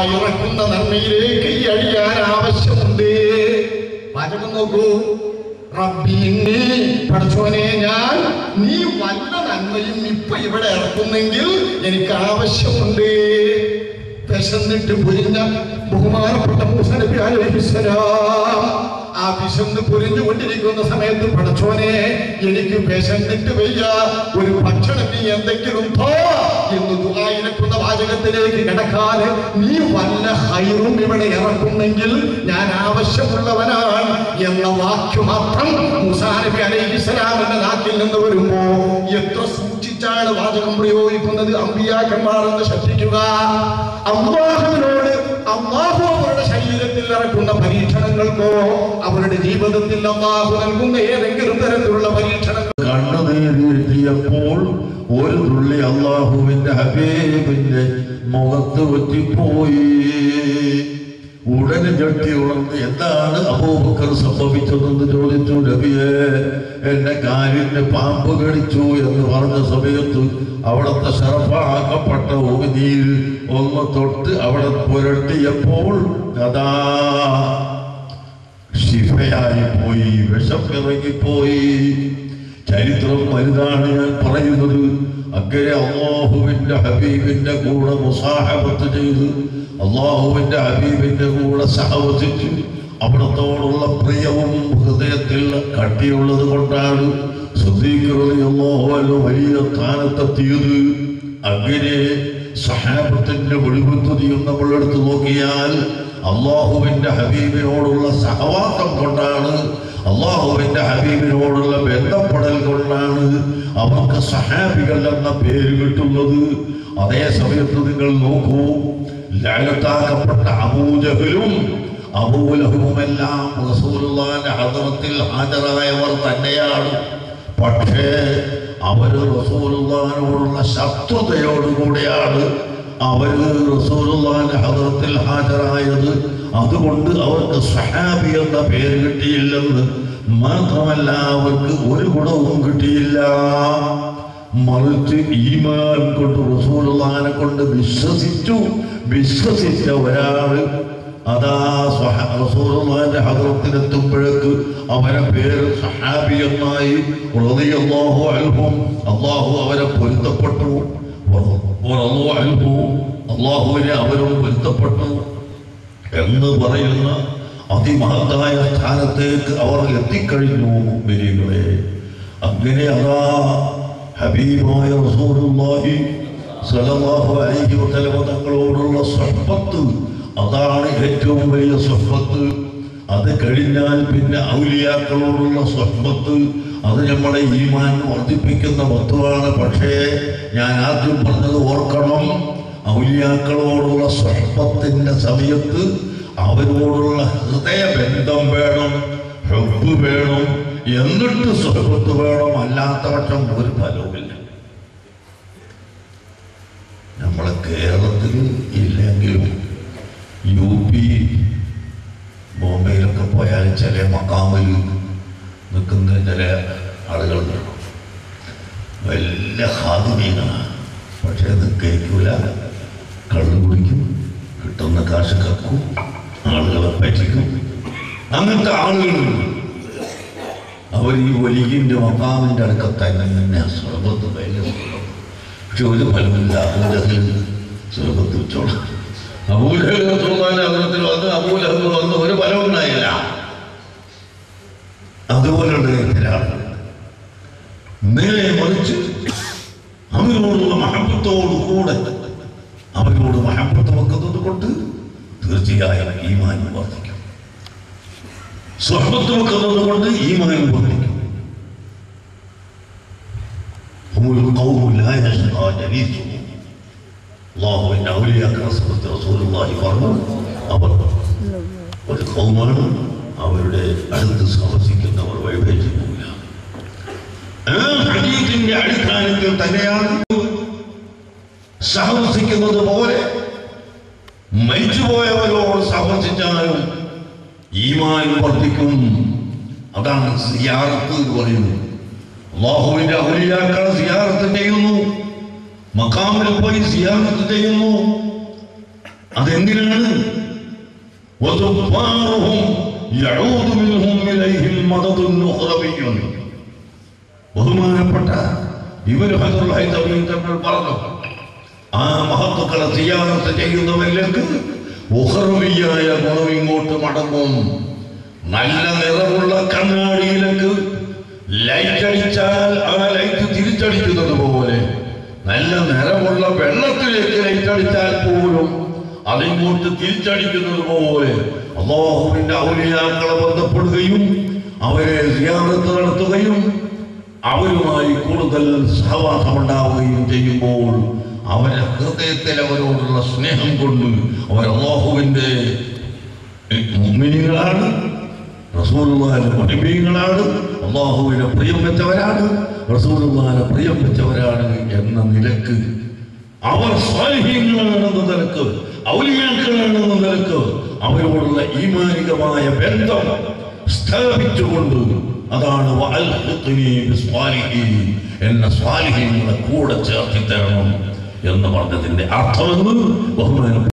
ഇറക്കുന്ന നന്മയിലേക്ക് ഈ അടിയാൻ ആവശ്യമുണ്ട് വാചകം നോക്കൂ റബ്ബി നീ പഠിച്ചോനെ ഞാൻ നീ വല്ല നന്മയും ഇപ്പൊ ഇവിടെ ഇറക്കുന്നെങ്കിൽ എനിക്ക് ആവശ്യമുണ്ട് വിശന്നിട്ട് പൊരിഞ്ഞ ബഹുമാനപ്പെട്ട മൂസ നബി അലൈഹിസ്സലാം ആ വിശന്ന് പൊരിഞ്ഞുകൊണ്ടിരിക്കുന്ന സമയത്ത് പടച്ചോനെ എനിക്ക് വിശന്നിട്ട് വയ്യ ഒരു ഭക്ഷണം നീ എന്തെങ്കിലും തോ എന്ന് ദുആയിരക്കുന്ന വാചകത്തിലേക്ക് കിടക്കാതെ നീ വല്ല ഹൈറും ഇവിടെ ഇറക്കുന്നെങ്കിൽ ഞാൻ ആവശ്യമുള്ളവനാണ് എന്ന വാക്ക് മാത്രം മൂസാ നബി അലൈഹിസ്സലാമിന്റെ നാട്ടിൽ നിന്ന് വരുമ്പോ എത്ര സൂക്ഷിച്ചാണ് വാചകം പ്രയോഗിക്കുന്നത് അമ്പിയാക്കന്മാർ എന്ന് ശ്രദ്ധിക്കുക അള്ളാഹുവിനോട് അള്ളാഹു അവരുടെ ശരീരത്തിൽ ഇറക്കുന്ന പരീക്ഷണങ്ങൾക്കോ അവരുടെ ജീവിതത്തിൽ അള്ളാഹു നൽകുന്ന ഏതെങ്കിലും തരത്തിലുള്ള പരീക്ഷണങ്ങൾ കണ്ണുനീരെത്തിയപ്പോൾ ഒരു തുള്ളി അള്ളാഹുവിന്റെ ഹബീബിന്റെ മുഖത്ത് ഒറ്റിപ്പോയി ഉടനെ ഞെട്ടി ഉണർന്ന് എന്താണ് അബൂബക്കർ സംഭവിച്ചതെന്ന് ചോദിച്ചു നബിയെ എന്റെ കാലിന് പാമ്പ് കടിച്ചു എന്ന് പറഞ്ഞ സമയത്ത് അവിടുത്തെ ശറഫാക്കപ്പെട്ട ഉമിനീർ ഒന്ന് തൊട്ട് അവിടെ പുരട്ടിയപ്പോൾ കഥാ ശിഫയായി പോയി വിഷം ഇറങ്ങിപ്പോയി ചരിത്രം വലുതാണ് ഞാൻ പറയുന്നത് അങ്ങനെ അള്ളാഹുവിന്റെ ഹബീബിന്റെ കൂടെ മുസാഹബത്ത് ചെയ്ത് അള്ളാഹുവിന്റെ ഹബീബിന്റെ കൂടെ സഹവസിച്ച് അവിടത്തോടുള്ള പ്രിയവും ഹൃദയത്തിൽ കട്ടിയുള്ളത് കൊണ്ടാണ് ശ്രദ്ധിക്കുന്നത് വലിയ സ്ഥാനത്തെത്തിയത് അങ്ങനെ സഹാബത്തിന്റെ വെളിവുത്തുതിയും നമ്മൾ എടുത്തു നോക്കിയാൽ അള്ളാഹുവിന്റെ ഹബീബിനോടുള്ള സഹവാസം കൊണ്ടാണ് അള്ളാഹുവിന്റെ ഹബീബിനോടുള്ള ബന്ധപ്പെടൽ കൊണ്ടാണ് അവർക്ക് സഹാബികൾ എന്ന പേര് കിട്ടുന്നത് അതേ സമയത്ത് നിങ്ങൾ നോക്കൂ ലാലത്താക്കപ്പെട്ട അബൂജഹലും അബൂലഹുമെല്ലാം റസൂലുള്ളാന്റെ ഹദറത്തിൽ ഹാജരായവർ തന്നെയാണ് പക്ഷേ അവര് റസൂലുള്ളാനോടുള്ള ശത്രുതയോടുകൂടിയാണ് അവര് റസൂലുള്ളാന്റെ ഹദറത്തിൽ ഹാജരായത് അതുകൊണ്ട് അവർക്ക് സഹാബി എന്ന പേര് കിട്ടിയില്ലെന്ന് മാത്രമല്ല അവർക്ക് ഒരു ഗുണവും കിട്ടിയില്ല മറിച്ച് ഈമാൻ കൊണ്ട് റസൂലുള്ളാനെ കൊണ്ട് വിശ്വസിച്ചു വിശ്വസിച്ച ഒരാള് അതാ സ്വഹ- റസൂലുള്ളാഹിന്റെ ഹദ്റത്തിലെത്തുമ്പോഴേക്ക് അവരെ പേര് സഹാബി എന്നായി റളിയല്ലാഹു അൻഹും അള്ളാഹു അവരെ പൊരുത്തപ്പെട്ടു വ- വറളു അൻഹു അള്ളാഹുവിനെ അവരും പൊരുത്തപ്പെട്ടു എന്ന് പറയുന്ന അതിമഹത്തായ സ്ഥാനത്തേക്ക് അവർ എത്തിക്കഴിഞ്ഞു മുമ്പിരികളെ അങ്ങനെ അതാ ഹബീബായ റസൂലുള്ളാഹി സ്വല്ലല്ലാഹു അലൈഹി വസല്ലം തങ്ങളോടുള്ള സ്വഹബത്ത് അതാണ് ഏറ്റവും വലിയ സ്വഹബത്ത് അത് കഴിഞ്ഞാൽ പിന്നെ ഔലിയാക്കളോടുള്ള സ്വഹബത്ത് അത് നമ്മുടെ ഈമാൻ വർദ്ധിപ്പിക്കുന്ന വസ്തുവാണ് പക്ഷേ ഞാൻ ആദ്യം പറഞ്ഞത് ഓർക്കണം ഔലിയാക്കളോടുള്ള സ്വഹബത്തിന്റെ സമയത്ത് അവരോടുള്ള ഹൃദയബന്ധം വേണം ഹെബ് വേണം എന്നിട്ട് സ്വഹബത്ത് വേണം അല്ലാത്ത പക്ഷം ഒരു ഫലവുമില്ല നമ്മളെ കേരളത്തിൽ ഇല്ലെങ്കിലും യു പി ബോംബെയിലൊക്കെ പോയാൽ ചില മക്കാമിൽ നിൽക്കുന്ന ചില ആളുകൾ കാണും വലിയ ഹാദിമീനാണ് പക്ഷെ അത് കേൾക്കൂല കള്ളു കുടിക്കും കിട്ടുന്ന കാശ് കക്കും ആളുകളെ പറ്റിക്കും അങ്ങനത്തെ ആളുകളുണ്ട് അവർ ഈ ഒലികിൻ്റെ മക്കാമിൻ്റെ അടുക്ക തന്നെ സ്വർഗത്ത് വലിയ സ്വർഗം പക്ഷെ ഒരു ഫലമില്ല അബൂലഹിൽ സ്വർഗത്ത് വെച്ചോളാം അബൂലഹിൽ അബൂലഹത്തിൽ വന്ന് അബൂലഹൽ വന്ന് ഒരു ഫലം ഉണ്ടായില്ല അതുപോലുള്ള ഇതിലാണ് നേരെ മറിച്ച് അവരോടുള്ള മഹബത്തോടു കൂടെ അവരോട് മഹബത്ത് വെക്കുന്നത് കൊണ്ട് തീർച്ചയായും ഈമാൻ വർദ്ധിക്കും സ്വഹബത്ത് വെക്കുന്നത് കൊണ്ട് ഈമാൻ വർദ്ധിക്കും هم القوم لا يشقى جليسهم അള്ളാഹുവിൻ്റെ ഔലിയാക്കളെ സംബന്ധിച്ച് റസൂലുള്ളാഹി പറഞ്ഞു അവർ ഒരു കൗമാണ് അവരുടെ അടുത്ത് സഹസിക്കുന്നവർ വഴിവേച്ചു പോകില്ല ആ ഹദീസിന്റെ അടിസ്ഥാനത്തിൽ തന്നെയാണ് സഹവസിക്കുന്നത് പോലെ മരിച്ചുപോയവരോട് സഹവസിച്ചാലും ഈമാൻ വർദ്ധിക്കും അതാണ് സിയാറത്ത് എന്ന് പറയുന്നത് അള്ളാഹുവിന്റെ ഔലിയാക്കളെ സിയാറത്ത് ചെയ്യുന്നു മക്കാമിൽ പോയി സിയാറത്ത് ചെയ്യുന്നു അതെന്തിനാണ് وَكُفَّارُهُمْ يَعُودُ مِنْهُمْ إِلَيْهِمْ مَدَدٌ أُخْرَوِيٌّ ബഹുമാനപ്പെട്ട ഇവര് ഹജറുൽ ഹൈതമീൻ തങ്ങൾ പറഞ്ഞു ആ മഹത്വക്കളെ സിയാറത്ത് ചെയ്യുന്നവരിലേക്ക് ഉഹർവിയായ ഗുണം ഇങ്ങോട്ട് മടങ്ങും നല്ല നിറമുള്ള കണ്ണാടിയിലേക്ക് ലൈറ്റ് അടിച്ചാൽ ആ ലൈറ്റ് തിരിച്ചടിക്കുന്നത് പോലെ നല്ല നിറമുള്ള വെള്ളത്തിലേക്ക് ലൈറ്റ് അടിച്ചാൽ പോലും അതിങ്ങോട്ട് തിരിച്ചടിക്കുന്നത് പോലെ അള്ളാഹുവിന്റെ ഔലിയാക്കളെ ബന്ധപ്പെടുകയും അവരെ സിയാറത്ത് നടത്തുകയും അവരുമായി കൂടുതൽ സഹവാസമുണ്ടാവുകയും ചെയ്യുമ്പോൾ അവരെ ഹൃദയത്തിൽ അവരോടുള്ള സ്നേഹം കൊണ്ട് അവർ അള്ളാഹുവിൻ്റെ മുമ്മിനികളാണ് റസൂലുള്ളാഹിന്റെ മുഹിബീങ്ങളാണ് അള്ളാഹുവിനെ പ്രിയം വെച്ചവരാണ് റസൂലുള്ളാഹിനെ പ്രിയം വെച്ചവരാണ് എന്ന നിലക്ക് അവർ സ്വാധീനങ്ങളാണെന്ന നിലക്ക് ഔലിയാക്കളാണെന്ന നിലക്ക് അവരോടുള്ള ഈമാനികമായ ബന്ധം സ്ഥാപിച്ചുകൊണ്ട് അതാണ് വഅൽഹിഖ്നി ബിസ്വാലിഹീൻ എന്ന സ്വാലിഹീങ്ങളെ കൂടെ ചേർത്തി തരണം എന്ന് പറഞ്ഞതിന്റെ അർത്ഥമെന്ന് ബഹുമാനം